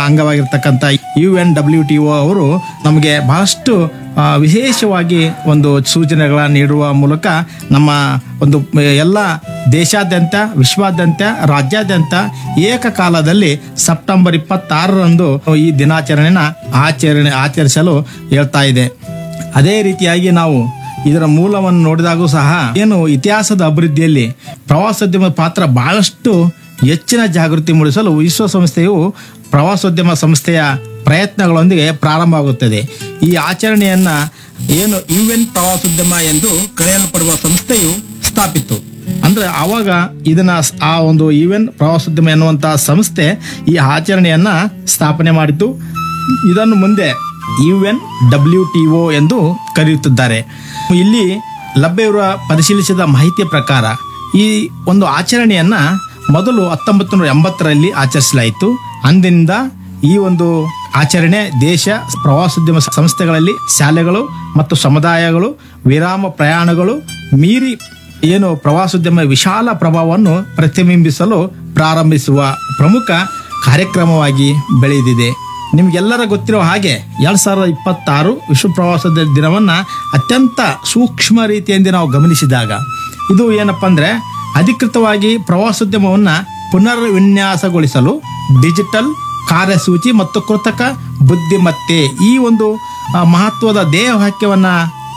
ಅಂಗವಾಗಿರ್ತಕ್ಕಂಥ U N W T O ಅವರು ನಮಗೆ ಬಹಳಷ್ಟು ಆ, ವಿಶೇಷವಾಗಿ ಒಂದು ಸೂಚನೆಗಳ ನೀಡುವ ಮೂಲಕ ನಮ್ಮ ಒಂದು ಎಲ್ಲ ದೇಶಾದ್ಯಂತ ವಿಶ್ವಾದ್ಯಂತ ರಾಜ್ಯಾದ್ಯಂತ ಏಕಕಾಲದಲ್ಲಿ ಸೆಪ್ಟೆಂಬರ್ ಇಪ್ಪತ್ತಾರರಂದು ಈ ದಿನಾಚರಣೆನ ಆಚರಣೆ ಆಚರಿಸಲು ಹೇಳ್ತಾ ಇದೆ ಅದೇ ರೀತಿಯಾಗಿ ನಾವು ಇದರ ಮೂಲವನ್ನು ನೋಡಿದಾಗೂ ಸಹ ಏನು ಇತಿಹಾಸದ ಅಭಿವೃದ್ಧಿಯಲ್ಲಿ ಪ್ರವಾಸೋದ್ಯಮ ಪಾತ್ರ ಬಹಳಷ್ಟು ಹೆಚ್ಚಿನ ಜಾಗೃತಿ ಮೂಡಿಸಲು ವಿಶ್ವಸಂಸ್ಥೆಯು ಪ್ರವಾಸೋದ್ಯಮ ಸಂಸ್ಥೆಯ ಪ್ರಯತ್ನಗಳೊಂದಿಗೆ ಪ್ರಾರಂಭವಾಗುತ್ತದೆ ಈ ಆಚರಣೆಯನ್ನ ಏನು ಯು ಎನ್ ಪ್ರವಾಸೋದ್ಯಮ ಎಂದು ಕರೆಯಲ್ಪಡುವ ಸಂಸ್ಥೆಯು ಸ್ಥಾಪಿತು ಅಂದ್ರೆ ಆವಾಗ ಇದನ್ನ ಸ್- ಆ ಒಂದು ಯು ಎನ್ ಪ್ರವಾಸೋದ್ಯಮ ಎನ್ನುವಂತಹ ಸಂಸ್ಥೆ ಈ ಆಚರಣೆಯನ್ನ ಸ್ಥಾಪನೆ ಮಾಡಿತು ಇದನ್ನು ಮುಂದೆ U N W T O ಎಂದು ಕರೆಯುತ್ತಿದ್ದಾರೆ ಇಲ್ಲಿ ಲಭ್ಯವಿರುವ ಪರಿಶೀಲಿಸಿದ ಮಾಹಿತಿಯ ಪ್ರಕಾರ ಈ ಒಂದು ಆಚರಣೆಯನ್ನ ಮೊದಲು ಹತ್ತೊಂಬತ್ತು ನೂರ ಎಂಬತ್ತರಲ್ಲಿ ಆಚರಿಸಲಾಯಿತು ಅಂದಿನಿಂದ ಈ ಒಂದು ಆಚರಣೆ ದೇಶ ಪ್ರವಾಸೋದ್ಯಮ ಸಂಸ್ಥೆಗಳಲ್ಲಿ ಶಾಲೆಗಳು ಮತ್ತು ಸಮುದಾಯಗಳು ವಿರಾಮ ಪ್ರಯಾಣಗಳು ಮೀರಿ ಏನು ಪ್ರವಾಸೋದ್ಯಮ ವಿಶಾಲ ಪ್ರಭಾವವನ್ನು ಪ್ರತಿಬಿಂಬಿಸಲು ಪ್ರಾರಂಭಿಸುವ ಪ್ರಮುಖ ಕಾರ್ಯಕ್ರಮವಾಗಿ ಬೆಳೆದಿದೆ ನಿಮ್ಗೆಲ್ಲರ ಗೊತ್ತಿರೋ ಹಾಗೆ ಎರಡ್ ಸಾವಿರದ ಇಪ್ಪತ್ತಾರು ವಿಶ್ವ ಪ್ರವಾಸದ ದಿನವನ್ನ ಅತ್ಯಂತ ಸೂಕ್ಷ್ಮ ರೀತಿಯಿಂದ ನಾವು ಗಮನಿಸಿದಾಗ ಇದು ಏನಪ್ಪಾ ಅಂದ್ರೆ ಅಧಿಕೃತವಾಗಿ ಪ್ರವಾಸೋದ್ಯಮವನ್ನ ಪುನರ್ ವಿನ್ಯಾಸಗೊಳಿಸಲು ಡಿಜಿಟಲ್ ಕಾರ್ಯಸೂಚಿ ಮತ್ತು ಕೃತಕ ಬುದ್ಧಿಮತ್ತೆ ಈ ಒಂದು ಆ, ಮಹತ್ವದ ಧ್ಯೇಯ ವಾಕ್ಯವನ್ನ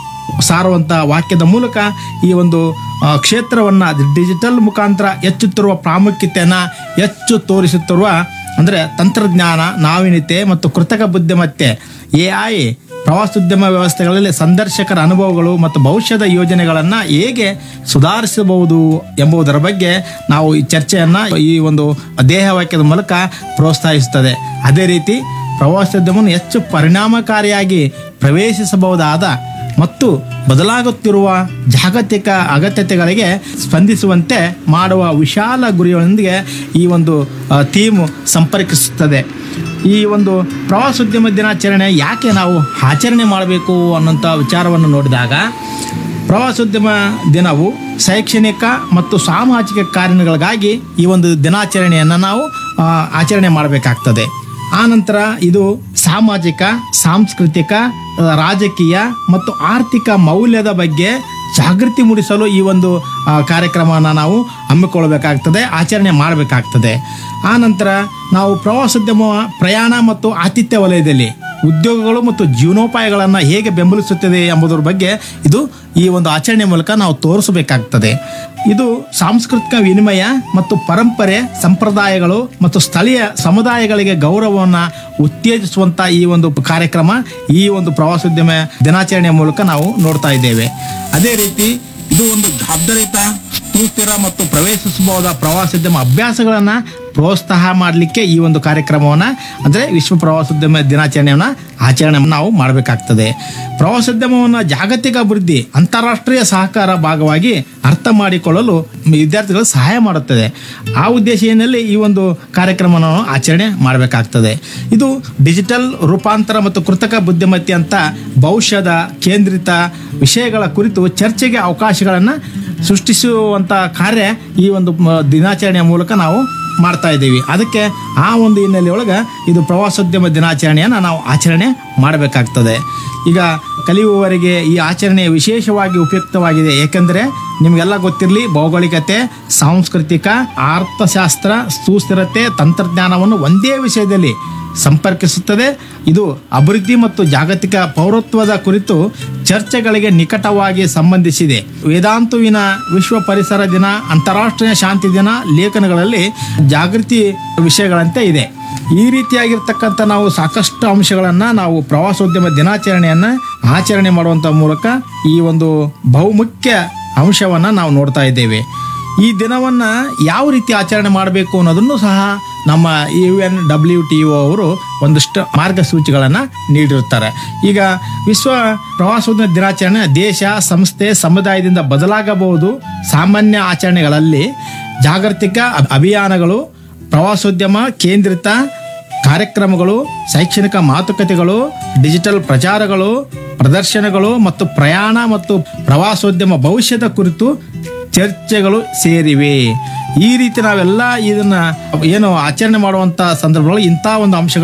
ಸಾರುವಂತ ವಾಕ್ಯದ ಮೂಲಕ ಈ ಒಂದು ಆ, ಕ್ಷೇತ್ರವನ್ನ ಡಿಜಿಟಲ್ ಮುಖಾಂತರ ಹೆಚ್ಚುತ್ತಿರುವ ಪ್ರಾಮುಖ್ಯತೆಯನ್ನ ಹೆಚ್ಚು ತೋರಿಸುತ್ತಿರುವ ಅಂದ್ರೆ ತಂತ್ರಜ್ಞಾನ ನಾವೀನ್ಯತೆ ಮತ್ತು ಕೃತಕ ಬುದ್ಧಿಮತ್ತೆ ಎಐ ಪ್ರವಾಸೋದ್ಯಮ ವ್ಯವಸ್ಥೆಗಳಲ್ಲಿ ಸಂದರ್ಶಕರ ಅನುಭವಗಳು ಮತ್ತು ಭವಿಷ್ಯದ ಯೋಜನೆಗಳನ್ನ ಹೇಗೆ ಸುಧಾರಿಸಬಹುದು ಎಂಬುದರ ಬಗ್ಗೆ ನಾವು ಈ ಚರ್ಚೆಯನ್ನ ಈ ಒಂದು ದೇಹ ವಾಕ್ಯದ ಮೂಲಕ ಪ್ರೋತ್ಸಾಹಿಸುತ್ತದೆ ಅದೇ ರೀತಿ ಪ್ರವಾಸೋದ್ಯಮವನ್ನು ಹೆಚ್ಚು ಪರಿಣಾಮಕಾರಿಯಾಗಿ ಪ್ರವೇಶಿಸಬಹುದಾದ ಮತ್ತು ಬದಲಾಗುತ್ತಿರುವ ಜಾಗತಿಕ ಅಗತ್ಯತೆಗಳಿಗೆ ಸ್ಪಂದಿಸುವಂತೆ ಮಾಡುವ ವಿಶಾಲ ಗುರಿಯೊಂದಿಗೆ ಈ ಒಂದು ಥೀಮ್ ಸಂಪರ್ಕಿಸುತ್ತದೆ ಈ ಒಂದು ಪ್ರವಾಸೋದ್ಯಮ ದಿನಾಚರಣೆ ಯಾಕೆ ನಾವು ಆಚರಣೆ ಮಾಡಬೇಕು ಅನ್ನೋಂಥ ವಿಚಾರವನ್ನು ನೋಡಿದಾಗ ಪ್ರವಾಸೋದ್ಯಮ ದಿನವು ಶೈಕ್ಷಣಿಕ ಮತ್ತು ಸಾಮಾಜಿಕ ಕಾರ್ಯಗಳಿಗಾಗಿ ಈ ಒಂದು ದಿನಾಚರಣೆಯನ್ನು ನಾವು ಆ, ಆಚರಣೆ ಮಾಡಬೇಕಾಗ್ತದೆ ಆನಂತರ ಇದು ಸಾಮಾಜಿಕ ಸಾಂಸ್ಕೃತಿಕ ಆ, ರಾಜಕೀಯ ಮತ್ತು ಆರ್ಥಿಕ ಮೌಲ್ಯದ ಬಗ್ಗೆ ಜಾಗೃತಿ ಮೂಡಿಸಲು ಈ ಒಂದು ಆ, ಕಾರ್ಯಕ್ರಮನ ನಾವು ಹಮ್ಮಿಕೊಳ್ಳಬೇಕಾಗ್ತದೆ ಆಚರಣೆ ಮಾಡಬೇಕಾಗ್ತದೆ ಆನಂತರ ನಾವು ಪ್ರವಾಸೋದ್ಯಮ ಪ್ರಯಾಣ ಮತ್ತು ಆತಿಥ್ಯ ವಲಯದಲ್ಲಿ ಉದ್ಯೋಗಗಳು ಮತ್ತು ಜೀವನೋಪಾಯಗಳನ್ನು ಹೇಗೆ ಬೆಂಬಲಿಸುತ್ತದೆ ಎಂಬುದರ ಬಗ್ಗೆ ಇದು ಈ ಒಂದು ಆಚರಣೆ ಮೂಲಕ ನಾವು ತೋರಿಸಬೇಕಾಗ್ತದೆ ಇದು ಸಾಂಸ್ಕೃತಿಕ ವಿನಿಮಯ ಮತ್ತು ಪರಂಪರೆ ಸಂಪ್ರದಾಯಗಳು ಮತ್ತು ಸ್ಥಳೀಯ ಸಮುದಾಯಗಳಿಗೆ ಗೌರವವನ್ನು ಉತ್ತೇಜಿಸುವಂತ ಈ ಒಂದು ಕಾರ್ಯಕ್ರಮ ಈ ಒಂದು ಪ್ರವಾಸೋದ್ಯಮ ದಿನಾಚರಣೆಯ ಮೂಲಕ ನಾವು ನೋಡ್ತಾ ಇದ್ದೇವೆ ಅದೇ ರೀತಿ ಇದು ಒಂದು ಜವಾಬ್ದಾರಿತ ಸುಸ್ಥಿರ ಮತ್ತು ಪ್ರವೇಶಿಸಬಹುದಾದ ಪ್ರವಾಸೋದ್ಯಮ ಅಭ್ಯಾಸಗಳನ್ನ ಪ್ರೋತ್ಸಾಹ ಮಾಡಲಿಕ್ಕೆ ಈ ಒಂದು ಕಾರ್ಯಕ್ರಮವನ್ನ ಅಂದ್ರೆ ವಿಶ್ವ ಪ್ರವಾಸೋದ್ಯಮ ದಿನಾಚರಣೆಯನ್ನ ಆಚರಣೆ ನಾವು ಮಾಡಬೇಕಾಗ್ತದೆ ಪ್ರವಾಸೋದ್ಯಮವನ್ನ ಜಾಗತಿಕ ಅಭಿವೃದ್ಧಿ ಅಂತಾರಾಷ್ಟ್ರೀಯ ಸಹಕಾರ ಭಾಗವಾಗಿ ಅರ್ಥ ಮಾಡಿಕೊಳ್ಳಲು ವಿದ್ಯಾರ್ಥಿಗಳು ಸಹಾಯ ಮಾಡುತ್ತದೆ ಆ ಉದ್ದೇಶ ಏನಲ್ಲಿ ಈ ಒಂದು ಕಾರ್ಯಕ್ರಮ ನಾವು ಆಚರಣೆ ಮಾಡಬೇಕಾಗ್ತದೆ ಇದು ಡಿಜಿಟಲ್ ರೂಪಾಂತರ ಮತ್ತು ಕೃತಕ ಬುದ್ಧಿಮತ್ತೆ ಅಂತ ಭವಿಷ್ಯದ ಕೇಂದ್ರಿತ ವಿಷಯಗಳ ಕುರಿತು ಚರ್ಚೆಗೆ ಅವಕಾಶಗಳನ್ನು ಸೃಷ್ಟಿಸುವಂತ ಕಾರ್ಯ ಈ ಒಂದು ಮ- ದಿನಾಚರಣೆಯ ಮೂಲಕ ನಾವು ಮಾಡ್ತಾ ಇದ್ದೀವಿ ಅದಕ್ಕೆ ಆ ಒಂದು ಹಿನ್ನೆಲೆಯೊಳಗೆ ಇದು ಪ್ರವಾಸೋದ್ಯಮ ದಿನಾಚರಣೆಯನ್ನು ನಾವು ಆಚರಣೆ ಮಾಡಬೇಕಾಗ್ತದೆ ಈಗ ಕಲಿಯುವವರಿಗೆ ಈ ಆಚರಣೆ ವಿಶೇಷವಾಗಿ ಉಪಯುಕ್ತವಾಗಿದೆ ಏಕೆಂದರೆ ನಿಮಗೆಲ್ಲ ಗೊತ್ತಿರಲಿ ಭೌಗೋಳಿಕತೆ ಸಾಂಸ್ಕೃತಿಕ ಅರ್ಥಶಾಸ್ತ್ರ ಸುಸ್ಥಿರತೆ ತಂತ್ರಜ್ಞಾನವನ್ನು ಒಂದೇ ವಿಷಯದಲ್ಲಿ ಸಂಪರ್ಕಿಸುತ್ತದೆ ಇದು ಅಭಿವೃದ್ಧಿ ಮತ್ತು ಜಾಗತಿಕ ಪೌರತ್ವದ ಕುರಿತು ಚರ್ಚೆಗಳಿಗೆ ನಿಕಟವಾಗಿ ಸಂಬಂಧಿಸಿದೆ ವೇದಾಂತುವಿನ ವಿಶ್ವ ಪರಿಸರ ದಿನ ಅಂತಾರಾಷ್ಟ್ರೀಯ ಶಾಂತಿ ದಿನ ಲೇಖನಗಳಲ್ಲಿ ಜಾಗೃತಿ ವಿಷಯಗಳಂತೆ ಇದೆ ಈ ರೀತಿಯಾಗಿರ್ತಕ್ಕಂಥ ನಾವು ಸಾಕಷ್ಟು ಅಂಶಗಳನ್ನ ನಾವು ಪ್ರವಾಸೋದ್ಯಮ ದಿನಾಚರಣೆಯನ್ನ ಆಚರಣೆ ಮಾಡುವಂತ ಮೂಲಕ ಈ ಒಂದು ಬಹುಮುಖ್ಯ ಅಂಶವನ್ನ ನಾವು ನೋಡ್ತಾ ಇದ್ದೇವೆ ಈ ದಿನವನ್ನ ಯಾವ ರೀತಿ ಆಚರಣೆ ಮಾಡಬೇಕು ಅನ್ನೋದನ್ನು ಸಹ ನಮ್ಮ U N W T O ಅವರು ಒಂದಷ್ಟು ಮಾರ್ಗಸೂಚಿಗಳನ್ನು ನೀಡಿರುತ್ತಾರೆ ಈಗ ವಿಶ್ವ ಪ್ರವಾಸೋದ್ಯಮ ದಿನಾಚರಣೆ ದೇಶ ಸಂಸ್ಥೆ ಸಮುದಾಯದಿಂದ ಬದಲಾಗಬಹುದು ಸಾಮಾನ್ಯ ಆಚರಣೆಗಳಲ್ಲಿ ಜಾಗತಿಕ ಅಭ್- ಅಭಿಯಾನಗಳು ಪ್ರವಾಸೋದ್ಯಮ ಕೇಂದ್ರಿತ ಕಾರ್ಯಕ್ರಮಗಳು ಶೈಕ್ಷಣಿಕ ಮಾತುಕತೆಗಳು ಡಿಜಿಟಲ್ ಪ್ರಚಾರಗಳು ಪ್ರದರ್ಶನಗಳು ಮತ್ತು ಪ್ರಯಾಣ ಮತ್ತು ಪ್ರವಾಸೋದ್ಯಮ ಭವಿಷ್ಯದ ಕುರಿತು ಚರ್ಚೆಗಳು ಸೇರಿವೆ ಈ ರೀತಿ ನಾವೆಲ್ಲ ಇದನ್ನ ಏನು ಆಚರಣೆ ಮಾಡುವಂತ ಸಂದರ್ಭಗಳಲ್ಲಿ ಇಂಥ ಒಂದು ಅಂಶಗಳು